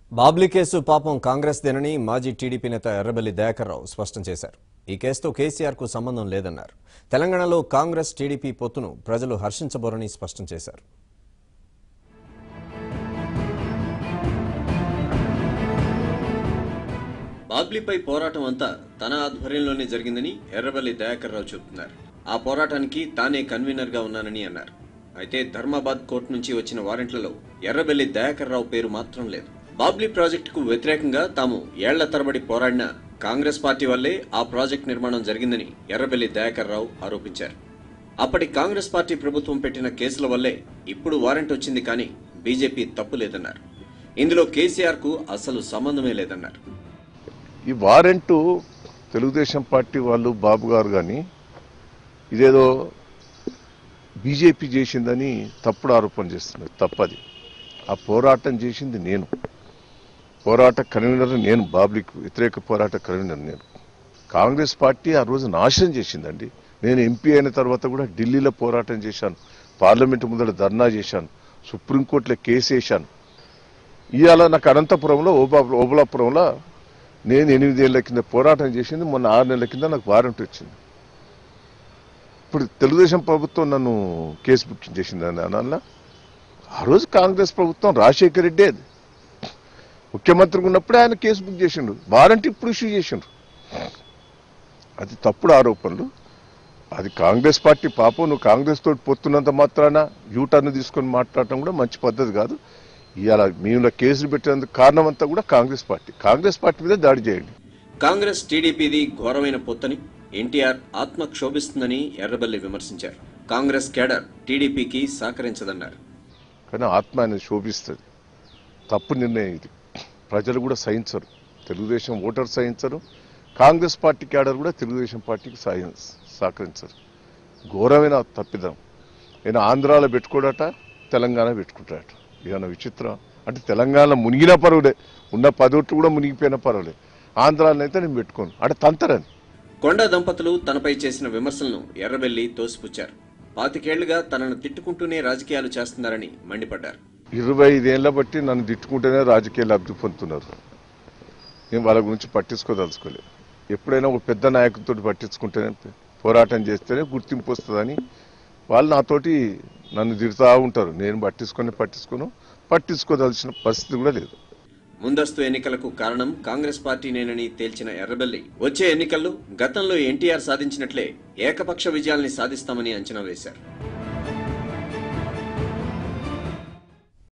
Babli case పాపం కాంగ్రెస్ దేనని మాజీ TDP నేత ఎర్రబెల్లి దయాకర్రావు స్పష్టం చేశారు ఈ కేసుతో కేసీఆర్ కు సంబంధం లేదన్నారు తెలంగాణలో కాంగ్రెస్ టీడీపీ పొత్తును ప్రజలు హర్షించబోరని స్పష్టం చేశారు బాబ్లీపై పోరాటం అంతా తన ఆధ్వర్యంలోనే జరిగిందని ఎర్రబెల్లి దయాకర్ రావు చెబుతున్నారు ఆ పోరాటానికి తానే కన్వీనర్ గా ఉన్నానని అన్నారు అయితే ధర్మాబాద్ కోర్టు నుంచి వచ్చిన వారెంట్లలో ఎర్రబెల్లి దయాకర్ రావు పేరు మాత్రం లేదు బాబ్లీ ప్రాజెక్టుకు వ్యతిరేకంగా తాము ఏళ్ల తరబడి పోరాడిన కాంగ్రెస్ పార్టీ వల్లే ఆ ప్రాజెక్టు నిర్మాణం జరిగిందని ఎర్రబెల్లి దయాకర్ రావు ఆరోపించారు అప్పటి కాంగ్రెస్ పార్టీ ప్రభుత్వం పెట్టిన కేసుల వల్లే ఇప్పుడు వారెంట్ వచ్చింది కానీ బీజేపీ తప్పు లేదన్నారు ఇందులో కేసీఆర్ కు అసలు సంబంధమే లేదన్నారు ఈ వారెంటు తెలుగుదేశం పార్టీ వాళ్ళు బాబు గారు కానీ ఇదేదో బీజేపీ చేసిందని తప్పుడు ఆరోపణ చేస్తున్నారు తప్పది ఆ పోరాటం చేసింది నేను పోరాట కన్వీనర్ నేను బాబ్లీకి వ్యతిరేక పోరాట కన్వీనర్ నేను కాంగ్రెస్ పార్టీ ఆ రోజు నాశనం చేసిందండి నేను ఎంపీ అయిన తర్వాత కూడా ఢిల్లీలో పోరాటం చేశాను పార్లమెంటు ముందర ధర్నా చేశాను సుప్రీంకోర్టులో కేసు వేశాను ఇవాళ నాకు అనంతపురంలో ఓబా ఓబలాపురంలో నేను ఎనిమిదేళ్ల కింద పోరాటం చేసింది మొన్న ఆరు నెలల కింద నాకు వారెంట్ వచ్చింది ఇప్పుడు తెలుగుదేశం ప్రభుత్వం నన్ను కేసు బుక్ చేసింది అన్న ఆ రోజు కాంగ్రెస్ ప్రభుత్వం రాజశేఖర రెడ్డి అది ముఖ్యమంత్రిగా ఉన్నప్పుడే ఆయన కేసు బుక్ చేసిండు వారెంట్ ఇప్పుడు ఇష్యూ చేసిండ్రు అది తప్పుడు ఆరోపణలు అది కాంగ్రెస్ పార్టీ పాపం నువ్వు కాంగ్రెస్ తోటి పొత్తున్నంత మాత్రాన యూటర్న్ తీసుకొని మాట్లాడటం కూడా మంచి పద్ధతి కాదు ఇవాళ మేము కేసులు పెట్టినందుకు కారణం అంతా కూడా కాంగ్రెస్ పార్టీ కాంగ్రెస్ పార్టీ మీద దాడి చేయండి కాంగ్రెస్ టీడీపీది ఘోరమైన పొత్తని ఎన్టీఆర్ ఆత్మ క్షోభిస్తుందని ఎర్రబెల్లి విమర్శించారు కాంగ్రెస్ కేడర్ టీడీపీకి సహకరించదన్నారు కానీ ఆత్మ అనేది శోభిస్తుంది తప్పు నిర్ణయం ఇది ప్రజలు కూడా సహించరు తెలుగుదేశం ఓటర్ సహించరు కాంగ్రెస్ పార్టీ క్యాడర్ కూడా తెలుగుదేశం పార్టీకి సాయం సహకరించరు ఘోరమైన తప్పిదం నేను ఆంధ్రాలో పెట్టుకోడట తెలంగాణ పెట్టుకుంటాడట ఏమైనా విచిత్రం అంటే తెలంగాణ మునిగినా పర్వాలే ఉన్న పదోట్లు కూడా మునిగిపోయినా పర్వాలే ఆంధ్రాలో అయితే నేను పెట్టుకోను అంటే తంతరని కొండ దంపతులు తనపై చేసిన విమర్శలను ఎర్రబెల్లి తోసిపుచ్చారు పాతికేళ్లుగా తనను తిట్టుకుంటూనే రాజకీయాలు చేస్తున్నారని మండిపడ్డారు ఇరవై ఐదేళ్ల బట్టి నన్ను తిట్టుకుంటేనే రాజకీయ లబ్ధి పొందుతున్నారు నేను వాళ్ళ గురించి పట్టించుకోదలుచుకోలేదు ఎప్పుడైనా ఒక పెద్ద నాయకుడితో పట్టించుకుంటేనే పోరాటం చేస్తేనే గుర్తింపు వస్తుందని వాళ్ళు నాతోటి నన్ను తిడుతూ ఉంటారు నేను పట్టించుకొని పట్టించుకోను పట్టించుకోదలసిన పరిస్థితి కూడా లేదు ముందస్తు ఎన్నికలకు కారణం కాంగ్రెస్ పార్టీనేనని తేల్చిన ఎర్రబెల్లి వచ్చే ఎన్నికల్లో గతంలో ఎన్టీఆర్ సాధించినట్లే ఏకపక్ష విజయాల్ని సాధిస్తామని అంచనా వేశారు